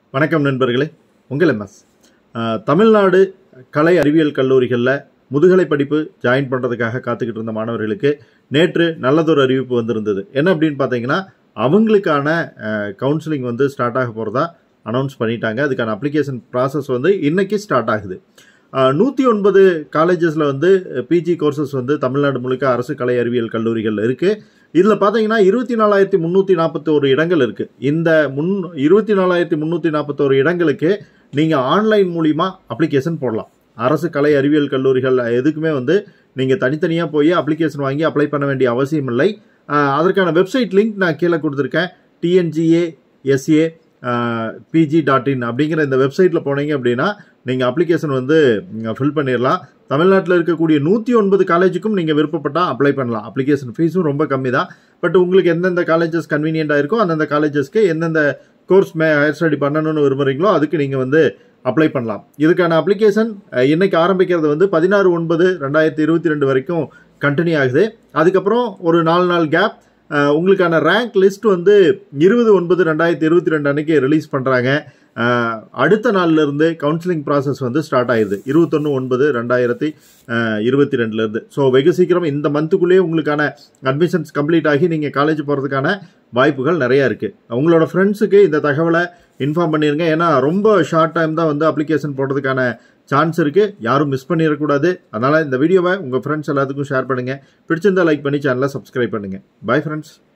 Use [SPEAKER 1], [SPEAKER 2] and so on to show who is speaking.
[SPEAKER 1] வணக்கம் நண்பர்களே உங்கள் எம்எஸ் அஹ், தமிழ்நாடு கலை அறிவியல் கல்லூரிகளில் முதுகலை படிப்பு ஜாயின் பண்ணுறதுக்காக காத்துக்கிட்டு இருந்த மாணவர்களுக்கு நேற்று நல்லதொரு அறிவிப்பு வந்திருந்தது என்ன அப்படின்னு பார்த்தீங்கன்னா அவங்களுக்கான கவுன்சிலிங் வந்து ஸ்டார்ட் ஆக போகிறதா அனௌன்ஸ் பண்ணிட்டாங்க அதுக்கான அப்ளிகேஷன் ப்ராசஸ் வந்து இன்னைக்கு ஸ்டார்ட் ஆகுது நூற்றி ஒன்பது காலேஜஸில் வந்து பிஜி கோர்சஸ் வந்து தமிழ்நாடு முழுக்க அரசு கலை அறிவியல் கல்லூரிகள் இருக்குது இதில் பார்த்தீங்கன்னா இருபத்தி நாலாயிரத்தி முந்நூற்றி நாற்பத்தோரு இடங்கள் இருக்குது இந்த முன் இருபத்தி நாலாயிரத்தி முந்நூற்றி நாற்பத்தோரு இடங்களுக்கு நீங்கள் ஆன்லைன் மூலிமா அப்ளிகேஷன் போடலாம் அரசு கலை அறிவியல் கல்லூரிகள் எதுக்குமே வந்து நீங்கள் தனித்தனியாக போய் அப்ளிகேஷன் வாங்கி அப்ளை பண்ண வேண்டிய அவசியம் இல்லை அஹ், அதற்கான வெப்சைட் லிங்க் நான் கீழே கொடுத்துருக்கேன் TNGA SA PG dot in அப்படிங்கிற இந்த வெப்சைட்டில் போனீங்க அப்படின்னா நீங்கள் அப்ளிகேஷன் வந்து ஃபில் பண்ணிடலாம் தமிழ்நாட்டில் இருக்கக்கூடிய நூற்றி ஒன்பது காலேஜுக்கும் நீங்கள் விருப்பப்பட்டால் அப்ளை பண்ணலாம் அப்ளிகேஷன் ஃபீஸும் ரொம்ப கம்மி தான் பட் உங்களுக்கு எந்தெந்த காலேஜஸ் கன்வீனியண்ட்டாக இருக்கோ அந்தந்த காலேஜஸ்க்கு எந்தெந்த கோர்ஸ் மே ஹையர் ஸ்டடி பண்ணணும்னு விரும்புகிறீங்களோ அதுக்கு நீங்கள் வந்து அப்ளை பண்ணலாம் இதுக்கான அப்ளிகேஷன் இன்னைக்கு ஆரம்பிக்கிறது வந்து பதினாறு ஒன்பது ரெண்டாயிரத்தி இருபத்தி ரெண்டு வரைக்கும் கண்டினியூ ஆகுது அதுக்கப்புறம் ஒரு நாலு நாள் கேப் உங்களுக்கான ரேங்க் லிஸ்ட் வந்து இருபது ஒன்பது ரெண்டாயிரத்தி இருபத்தி ரெண்டு அன்னைக்கு ரிலீஸ் பண்ணுறாங்க அடுத்த நாள்ல இருந்து கவுன்சிலிங் ப்ராசஸ் வந்து ஸ்டார்ட் ஆயிடுது இருபத்தொன்று ஒன்பது ரெண்டாயிரத்தி இருபத்தி ரெண்டுலேருந்து ஸோ வெகு சீக்கிரம் இந்த மந்த்துக்குள்ளேயே உங்களுக்கான அட்மிஷன்ஸ் கம்ப்ளீட் ஆகி நீங்கள் காலேஜ் போகிறதுக்கான வாய்ப்புகள் நிறையா இருக்குது உங்களோட ஃப்ரெண்ட்ஸுக்கு இந்த தகவலை இன்ஃபார்ம் பண்ணிடுங்க ஏன்னா ரொம்ப ஷார்ட் டைம் தான் வந்து அப்ளிகேஷன் போடுறதுக்கான சான்ஸ் இருக்குது யாரும் மிஸ் பண்ணிடக்கூடாது அதனால் இந்த வீடியோவை உங்கள் ஃப்ரெண்ட்ஸ் எல்லாத்துக்கும் ஷேர் பண்ணுங்கள் பிடிச்சிருந்தா லைக் பண்ணி சேனலை சப்ஸ்கிரைப் பண்ணுங்கள் பை ஃப்ரெண்ட்ஸ்